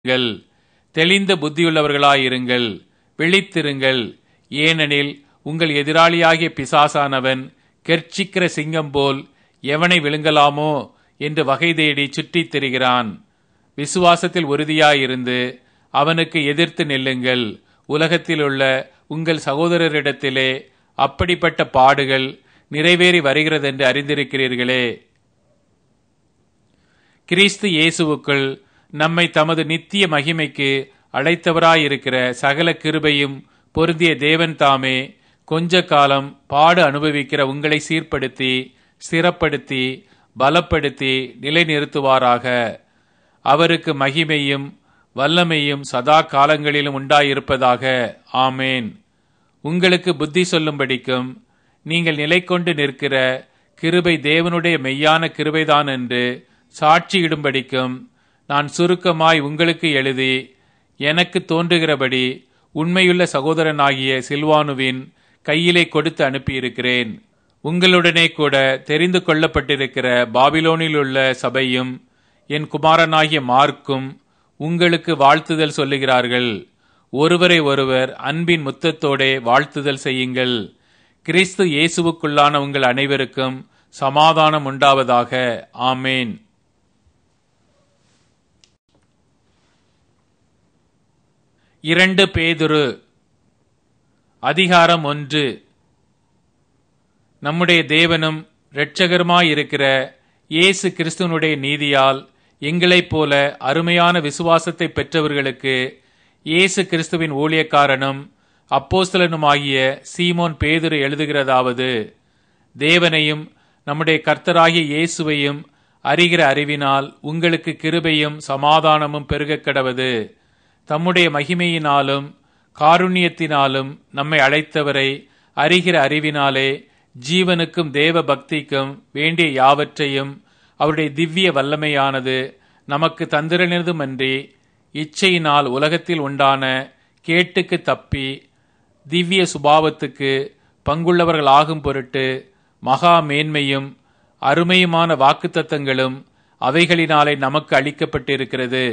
இருங்கள் தெளிந்த புத்தியுள்ளவர்களாயிருங்கள் விழித்திருங்கள் ஏனெனில் உங்கள் எதிராளியாகிய பிசாசானவன் கெர்ச்சிக்கிற சிங்கம் போல் எவனை விழுங்கலாமோ என்று வகை தேடி சுற்றித் திரிகிறான் விசுவாசத்தில் உறுதியாயிருந்து அவனுக்கு எதிர்த்து நில்லுங்கள் உலகத்திலுள்ள உங்கள் சகோதரரிடத்திலே அப்படிப்பட்ட பாடுகள் நிறைவேறி வருகிறதென்று அறிந்திருக்கிறீர்களே கிறிஸ்து இயேசுவுக்குள் நம்மை தமது நித்திய மகிமைக்கு அழைத்தவராயிருக்கிற சகல கிருபையும் பொருந்திய தேவன் தாமே கொஞ்ச காலம் பாடு அனுபவிக்கிற உங்களை சீர்படுத்தி ஸ்திரப்படுத்தி பலப்படுத்தி நிலைநிறுத்துவாராக அவருக்கு மகிமையும் வல்லமையும் சதா காலங்களிலும் உண்டாயிருப்பதாக ஆமேன் உங்களுக்கு புத்தி சொல்லும்படிக்கும் நீங்கள் நிலை கொண்டு நிற்கிற கிருபை தேவனுடைய மெய்யான கிருபைதான் என்று சாட்சியிடும்படிக்கும் நான் சுருக்கமாய் உங்களுக்கு எழுதி எனக்கு தோன்றுகிறபடி உண்மையுள்ள சகோதரனாகிய சில்வானுவின் கையிலே கொடுத்து அனுப்பியிருக்கிறேன் உங்களுடனே கூட தெரிந்து கொள்ளப்பட்டிருக்கிற பாபிலோனில் உள்ள சபையும் என் குமாரனாகிய மார்க்கும் உங்களுக்கு வாழ்த்துதல் சொல்லுகிறார்கள் ஒருவரை ஒருவர் அன்பின் முத்தத்தோடே வாழ்த்துதல் செய்யுங்கள் கிறிஸ்து இயேசுவுக்குள்ளான உங்கள் அனைவருக்கும் சமாதானம் உண்டாவதாக ஆமேன் இரண்டு பேதுரு அதிகாரம் ஒன்று நம்முடைய தேவனும் இரட்சகருமாயிருக்கிற இயேசு கிறிஸ்துவனுடைய நீதியால் எங்களைப் போல அருமையான விசுவாசத்தை பெற்றவர்களுக்கு இயேசு கிறிஸ்துவின் ஊழியக்காரனும் அப்போஸ்தலனுமாகிய சீமோன் பேதுரு எழுதுகிறதாவது தேவனையும் நம்முடைய கர்த்தராகிய இயேசுவையும் அறிகிற அறிவினால் உங்களுக்கு கிருபையும் சமாதானமும் பெருகக் கடவது தம்முடைய மகிமையினாலும் காருண்யத்தினாலும் நம்மை அழைத்தவரை அறிகிற அறிவினாலே ஜீவனுக்கும் தேவ பக்திக்கும் வேண்டிய யாவற்றையும் அவருடைய திவ்ய வல்லமையானது நமக்கு தந்திரனதுமன்றி இச்சையினால் உலகத்தில் உண்டான கேட்டுக்கு தப்பி திவ்ய சுபாவத்துக்கு பங்குள்ளவர்கள் ஆகும் பொருட்டு மகா மேன்மையும் அருமையுமான வாக்குத்தத்தங்களும் அவைகளினாலே நமக்கு அளிக்கப்பட்டிருக்கிறது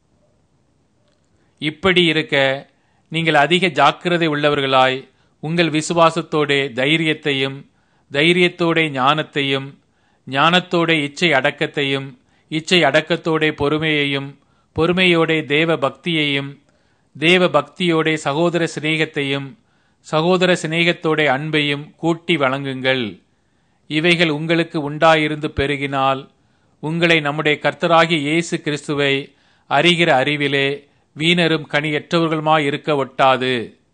இப்படி இருக்க நீங்கள் அதிக ஜாக்கிரதை உள்ளவர்களாய் உங்கள் விசுவாசத்தோடே தைரியத்தையும் தைரியத்தோடே ஞானத்தையும் ஞானத்தோடே இச்சை அடக்கத்தையும் இச்சை அடக்கத்தோடே பொறுமையையும் பொறுமையோடே தேவ பக்தியையும் தேவ பக்தியோடே சகோதர சிநேகத்தையும் சகோதர சிநேகத்தோடே அன்பையும் கூட்டி வழங்குங்கள் இவைகள் உங்களுக்கு உண்டாயிருந்து பெருகினால் உங்களை நம்முடைய கர்த்தராகிய இயேசு கிறிஸ்துவை அறிகிற அறிவிலே வீணரும் கனியற்றவர்களுமாய் இருக்க ஒட்டாது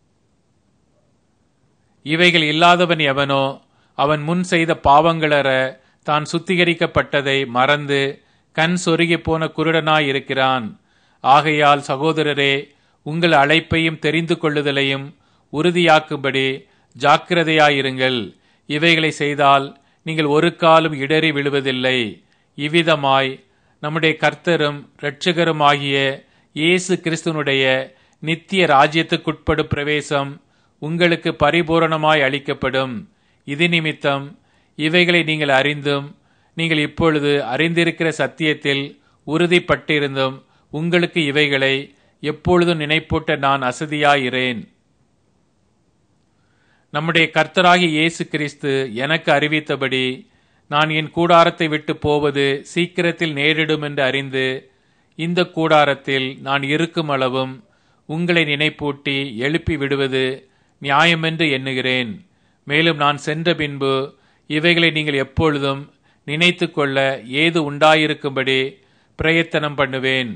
இவைகள் இல்லாதவன் எவனோ அவன் முன் செய்த பாவங்களற தான் சுத்திகரிக்கப்பட்டதை மறந்து கண் சொருகி போன குருடனாய் இருக்கிறான் ஆகையால் சகோதரரே உங்கள் அழைப்பையும் தெரிந்து கொள்ளுதலையும் உறுதியாக்கும்படி ஜாக்கிரதையாயிருங்கள் இவைகளை செய்தால் நீங்கள் ஒரு காலம் இடறி விழுவதில்லை இவ்விதமாய் நம்முடைய கர்த்தரும் இரட்சகருமாகிய இயேசு கிறிஸ்துனுடைய நித்திய ராஜ்யத்துக்குட்படும் பிரவேசம் உங்களுக்கு பரிபூரணமாய் அளிக்கப்படும் இது நிமித்தம் இவைகளை நீங்கள் அறிந்தும் நீங்கள் இப்பொழுது அறிந்திருக்கிற சத்தியத்தில் உறுதிப்பட்டிருந்தும் உங்களுக்கு இவைகளை எப்பொழுதும் நினைப்பூட்ட நான் அசதியாயிரேன் நம்முடைய கர்த்தராகிய இயேசு கிறிஸ்து எனக்கு அறிவித்தபடி நான் என் கூடாரத்தை விட்டு போவது சீக்கிரத்தில் நேரிடும் என்று அறிந்து இந்த கூடாரத்தில் நான் இருக்கும் அளவும் உங்களை நினைப்பூட்டி எழுப்பி விடுவது நியாயமென்று எண்ணுகிறேன் மேலும் நான் சென்ற பின்பு இவைகளை நீங்கள் எப்பொழுதும் நினைத்து கொள்ள ஏது உண்டாயிருக்கும்படி பிரயத்தனம் பண்ணுவேன்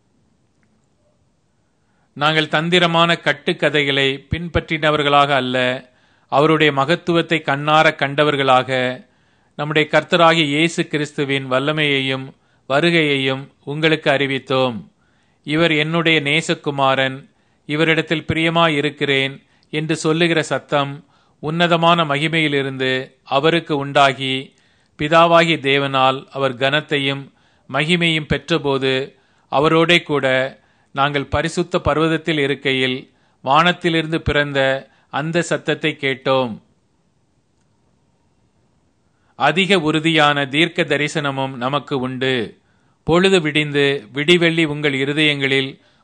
நாங்கள் தந்திரமான கட்டுக்கதைகளை பின்பற்றினவர்களாக அல்ல அவருடைய மகத்துவத்தை கண்ணார கண்டவர்களாக நம்முடைய கர்த்தராகிய இயேசு கிறிஸ்துவின் வல்லமையையும் வருகையையும் உங்களுக்கு அறிவித்தோம் இவர் என்னுடைய நேசகுமாரன் இவரிடத்தில் பிரியமாயிருக்கிறேன் என்று சொல்லுகிற சத்தம் உன்னதமான மகிமையிலிருந்து அவருக்கு உண்டாகி பிதாவாகிய தேவனால் அவர் கனத்தையும் மகிமையும் பெற்றபோது அவரோடே கூட நாங்கள் பரிசுத்த பர்வதத்தில் இருக்கையில் வானத்திலிருந்து பிறந்த அந்த சத்தத்தை கேட்டோம் அதிக உறுதியான தீர்க்க தரிசனமும் நமக்கு உண்டு பொழுது விடிந்து விடிவெள்ளி உங்கள் இருதயங்களில்